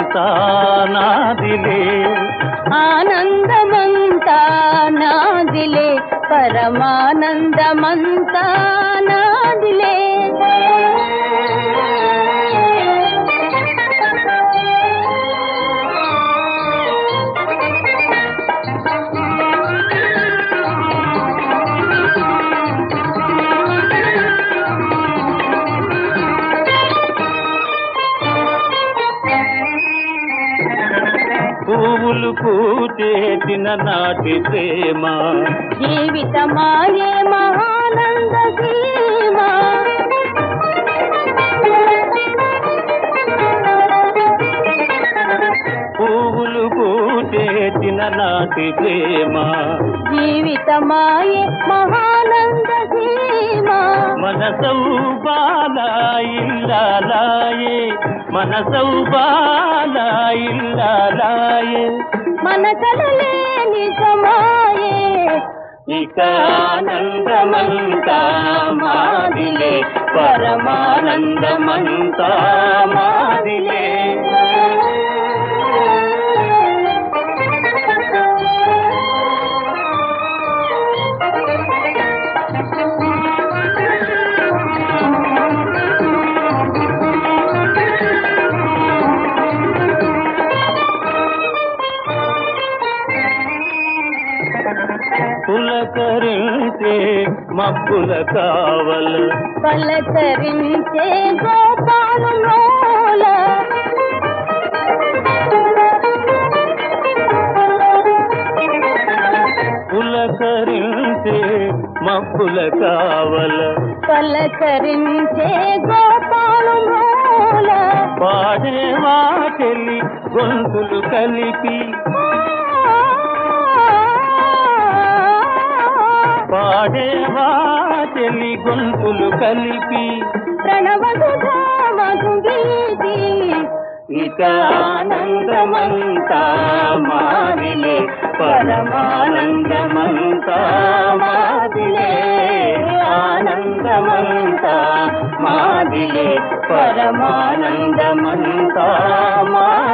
ఆనందమంతా నాదిలే ఆనందమంతా నాదిలే పరమానందమంతా నాదిలే పువ్వులు పూచేసిన నాటి ప్రేమ జీవితమాయే మహానంద సీమా పువ్వులు పూచేసిన నాటి ప్రేమ జీవితమాయే మహానంద సీమా మన సౌబాల ఇల్లాలాయే మన సౌబాల ఇల్లాలాయే మన కలలే నిజమాయే ఇక ఆనందమంతా మాదిలే పరమానందమంతా మాదిలే పులకరించే మబ్బుల కావల పలకరించే గోపాలు నోల పులకరించే మబ్బుల కావల పలకరించే గోపాలు నోల పాడే వాకెలి గొంతులు కలిపి పాడే వాచెలి గొంతులు కలిపి ప్రణవ సుధా మధుగీతి ఇక ఆనందమంతా మాదిలే పరమానందమంతా మాదిలే ఆనందమంతా మాదిలే పరమానందమంతా మా